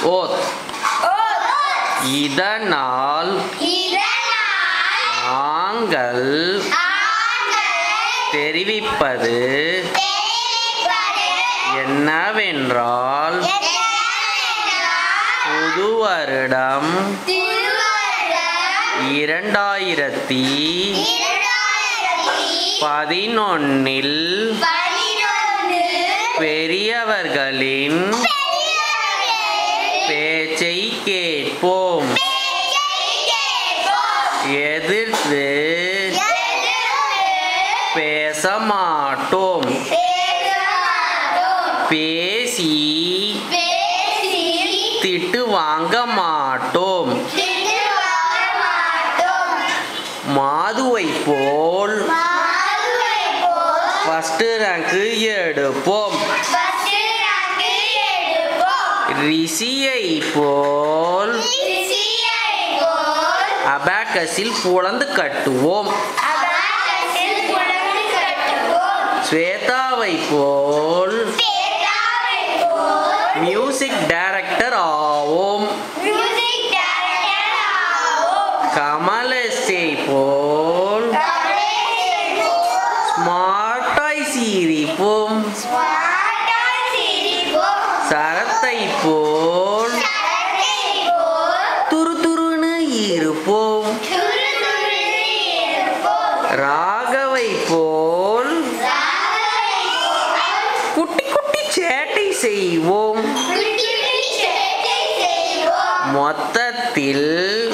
oath இதனால் நாங்கள் தெரிவிப்பது என்னவென்றால் புது வருடம் இரண்டாயிரத்தி பதினொன்னில் பெரியவர்களின் பேச்சை கேட்போம் எதிர்த்து பேச மாட்டோம் பேசி திட்டு வாங்க மாட்டோம் மாதுவை போல் ஃபஸ்ட்டு ரேங்க்கு எடுப்போம் ரிஷியை போல் அபாக்கஸில் புலந்து கட்டுவோம் ஸ்வேதாவை போல் மியூசிக் டைரக்டர் ஆவோம் கமலஸை போல் ஸ்மார்ட்டாய் சிரிப்போம் சரத்தை போல் துரு துருன்னு இருப்போம் ராகவை போல் குட்டி குட்டி சேட்டை செய்வோம் மொத்தத்தில்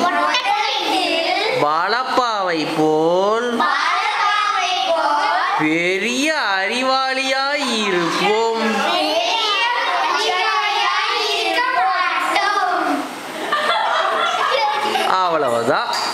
பாலப்பாவை போல் பெரிய அறிவாளியாய் இருப்போம் அவ்வளவுதான்